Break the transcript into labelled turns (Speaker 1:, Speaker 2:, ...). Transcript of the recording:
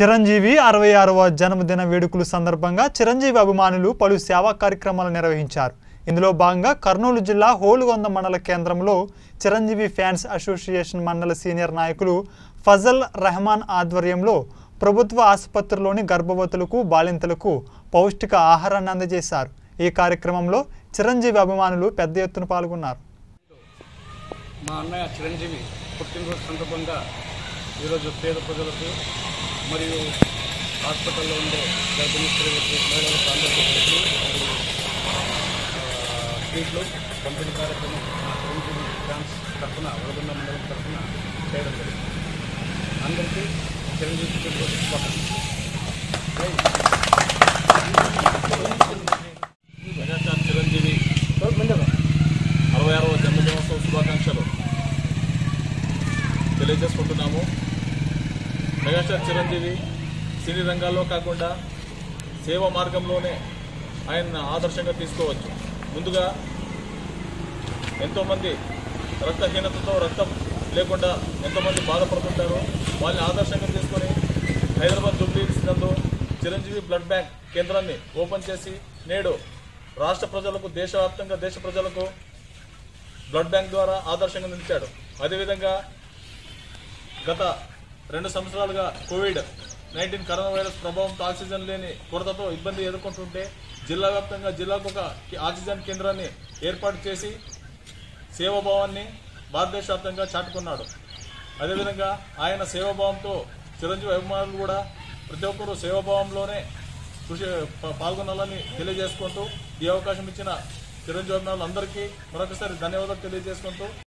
Speaker 1: చిరంజీవి అరవై ఆరవ జన్మదిన వేడుకల సందర్భంగా చిరంజీవి అభిమానులు పలు సేవా కార్యక్రమాలు నిర్వహించారు ఇందులో భాగంగా కర్నూలు జిల్లా హోలుగొంద మండల కేంద్రంలో చిరంజీవి ఫ్యాన్స్ అసోసియేషన్ మండల సీనియర్ నాయకులు ఫజల్ రెహమాన్ ఆధ్వర్యంలో ప్రభుత్వ ఆసుపత్రిలోని గర్భవతులకు బాలింతలకు పౌష్టిక ఆహారాన్ని అందజేశారు ఈ కార్యక్రమంలో చిరంజీవి అభిమానులు పెద్ద ఎత్తున పాల్గొన్నారు
Speaker 2: మా అన్నయ్య చిరంజీవి పుట్టినరోజు సందర్భంగా ఈరోజు పేద ప్రజలకు మరియు హాస్పిటల్లో ఉండే గర్భిణీ స్త్రీలకు మహిళలకు అందరికీ కలిసి మరియు, ఆ, స్వీట్లు పంపిణీ కార్యక్రమం మా చిరంజీవి ఫ్యాన్స్ తరఫున వరదండ మండలం తరఫున చేయడం జరిగింది అందరికీ చిరంజీవి పుట్టినరోజు శుభాకాంక్షలు
Speaker 3: మెగాస్టార్ చిరంజీవి అరవై ఆరవ జన్మదినోత్సవ శుభాకాంక్షలు తెలియజేసుకుంటున్నాము మెగాస్టార్ చిరంజీవి సినీ రంగాల్లో కాకుండా సేవ మార్గంలోనే ఆయన ఆదర్శంగా తీసుకోవచ్చు ముందుగా ఎంతోమంది రక్తహీనతతో రక్తం లేకుండా ఎంతోమంది బాధపడుతుంటారో వాళ్ళని ఆదర్శంగా తీసుకొని హైదరాబాద్ జూబ్లీ నందు చిరంజీవి బ్లడ్ బ్యాంక్ కేంద్రాన్ని ఓపెన్ చేసి నేడు రాష్ట్ర ప్రజలకు దేశవ్యాప్తంగా దేశ ప్రజలకు బ్లడ్ బ్యాంక్ ద్వారా ఆదర్శంగా నిలిచాడు అదేవిధంగా గత రెండు సంవత్సరాలుగా కోవిడ్ నైన్టీన్ కరోనా వైరస్ ప్రభావంతో ఆక్సిజన్ లేని కొరతతో ఇబ్బంది ఎదుర్కొంటుంటే జిల్లా వ్యాప్తంగా జిల్లాకు ఒక ఆక్సిజన్ కేంద్రాన్ని ఏర్పాటు చేసి సేవాభావాన్ని భారతదేశ వ్యాప్తంగా చాటుకున్నాడు అదేవిధంగా ఆయన సేవాభావంతో చిరంజీవి అభిమానులు కూడా ప్రతి ఒక్కరూ సేవాభావంలోనే కృషి పా- పాల్గొనాలని తెలియజేసుకుంటూ ఈ అవకాశం ఇచ్చిన చిరంజీవి అభిమానులందరికీ మరొకసారి ధన్యవాదాలు తెలియజేసుకుంటూ